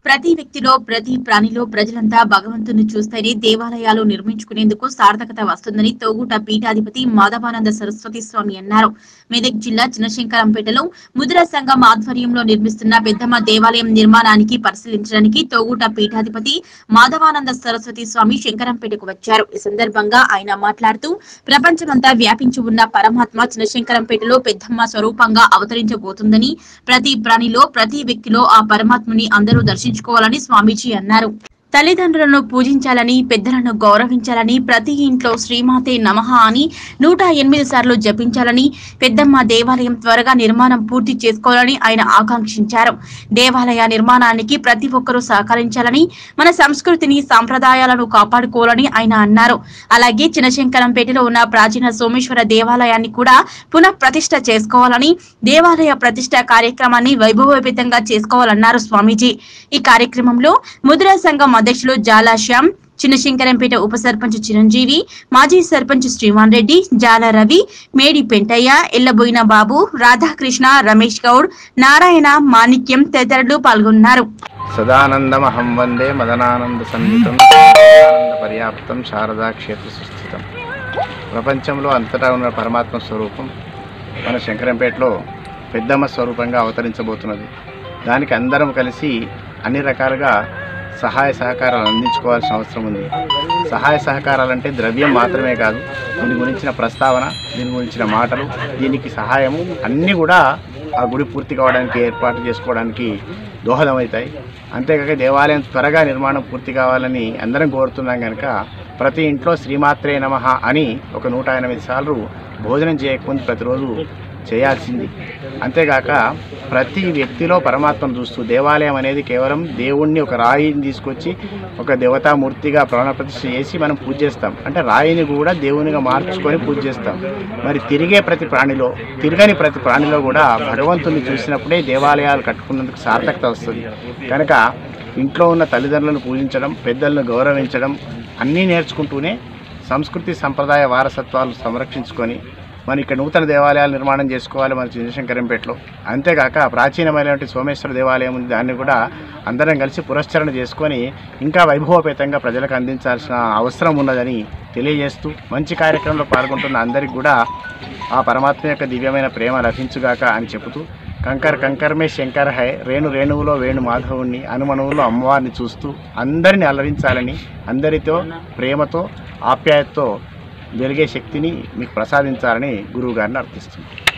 ప్రతి వ్యక్తిలో ప్రతి ప్రాణిలో ప్రజలంతా భగవంతుని చూస్తేనే దేవాలయాలు నిర్మించుకునేందుకు సార్థకత వస్తుందని తోగుట పీఠాధిపతి మాధవానంద సరస్వతి స్వామి అన్నారు మెదక్ జిల్లా చిన్నశంకరంపేటలో ముద్రా సంఘం ఆధ్వర్యంలో నిర్మిస్తున్న పెద్దమ్మ దేవాలయం నిర్మాణానికి పరిశీలించడానికి తోగుట పీఠాధిపతి మాధవానంద సరస్వతి స్వామి శంకరంపేటకు వచ్చారు ఈ సందర్భంగా ఆయన మాట్లాడుతూ ప్రపంచమంతా వ్యాపించి ఉన్న పరమాత్మ చిన్నశంకరంపేటలో పెద్దమ్మ స్వరూపంగా అవతరించబోతుందని ప్రతి ప్రాణిలో ప్రతి వ్యక్తిలో ఆ పరమాత్మని అందరూ దర్శించుకోవాలని స్వామీజీ అన్నారు తల్లిదండ్రులను పూజించాలని పెద్దలను గౌరవించాలని ప్రతి ఇంట్లో శ్రీమాతే నమః అని నూట ఎనిమిది సార్లు జపించాలని పెద్దమ్మ దేవాలయం త్వరగా నిర్మాణం పూర్తి చేసుకోవాలని ఆయన ఆకాంక్షించారు దేవాలయ నిర్మాణానికి ప్రతి ఒక్కరూ సహకరించాలని మన సంస్కృతిని సాంప్రదాయాలను కాపాడుకోవాలని ఆయన అన్నారు అలాగే చిన్నశంకరంపేటలో ఉన్న ప్రాచీన సోమేశ్వర దేవాలయాన్ని కూడా పునః ప్రతిష్ఠ చేసుకోవాలని దేవాలయ ప్రతిష్ఠ కార్యక్రమాన్ని వైభవోపేతంగా చేసుకోవాలన్నారు స్వామీజీ ఈ కార్యక్రమంలో ముద్రా సంఘం అధ్యక్షులు జాలా శ్యామ్ చిన్నశంకరంపేట ఉప సర్పంచ్ చిరంజీవి మాజీ సర్పంచ్ శ్రీమాన్ రెడ్డి జాల రవి మేడి పెంటయ్య ఎల్లబోయిన బాబు రాధాకృష్ణ రమేష్ గౌడ్ నారాయణ మాణిక్యం తదితరులు పాల్గొన్నారు సదానందమహం వందే మదనానంద సన్నితం ఆనంద పర్యాప్తం శారదా క్షేత్ర సుస్థితం ప్రపంచంలో అంతటా ఉన్న పరమాత్మ స్వరూపం మన శంకరంపేటలో పెద్దమ్మ స్వరూపంగా అవతరించబోతున్నది దానికి అందరం కలిసి అన్ని రకాలుగా సహాయ సహకారాలు అందించుకోవాల్సిన అవసరం ఉంది సహాయ సహకారాలు అంటే ద్రవ్యం మాత్రమే కాదు దీని గురించిన ప్రస్తావన దీని గురించిన మాటలు దీనికి సహాయము అన్నీ కూడా ఆ గుడి పూర్తి కావడానికి ఏర్పాటు చేసుకోవడానికి దోహదమవుతాయి అంతేకాక దేవాలయం త్వరగా నిర్మాణం పూర్తి కావాలని అందరం కోరుతున్నాం కనుక ప్రతి ఇంట్లో శ్రీమాత్రే నమః అని ఒక నూట ఎనిమిది సార్లు భోజనం చేయకముందు ప్రతిరోజు చేయాల్సింది అంతేగాక ప్రతి వ్యక్తిలో పరమాత్మను చూస్తూ దేవాలయం అనేది కేవలం దేవుణ్ణి ఒక రాయిని తీసుకొచ్చి ఒక దేవతామూర్తిగా ప్రాణప్రతిష్ఠ చేసి మనం పూజ చేస్తాం అంటే రాయిని కూడా దేవునిగా మార్చుకొని పూజ చేస్తాం మరి తిరిగే ప్రతి ప్రాణిలో తిరగని ప్రతి ప్రాణిలో కూడా భగవంతుని చూసినప్పుడే దేవాలయాలు కట్టుకున్నందుకు సార్థకత వస్తుంది కనుక ఇంట్లో ఉన్న తల్లిదండ్రులను పూజించడం పెద్దలను గౌరవించడం అన్నీ నేర్చుకుంటూనే సంస్కృతి సంప్రదాయ వారసత్వాలు సంరక్షించుకొని మన ఇక్కడ నూతన దేవాలయాలు నిర్మాణం చేసుకోవాలి మన చంద్రశంకరంపేటలో అంతేగాక ప్రాచీనమైనటువంటి సోమేశ్వర దేవాలయం ఉంది దాన్ని కూడా అందరం కలిసి పురస్చరణ చేసుకొని ఇంకా వైభవపేతంగా ప్రజలకు అందించాల్సిన అవసరం ఉన్నదని తెలియజేస్తూ మంచి కార్యక్రమంలో పాల్గొంటున్న అందరికి కూడా ఆ పరమాత్మ యొక్క దివ్యమైన ప్రేమ లభించుగాక అని చెబుతూ కంకర్ కంకర్మే శంకర్ హై రేణు రేణువులో వేణు మాధవుణ్ణి అనుమనువులో అమ్మవారిని చూస్తూ అందరిని అలరించాలని అందరితో ప్రేమతో ఆప్యాయతతో వెలిగే శక్తిని మీకు ప్రసాదించాలని గురువు గారిని అర్థిస్తున్నాను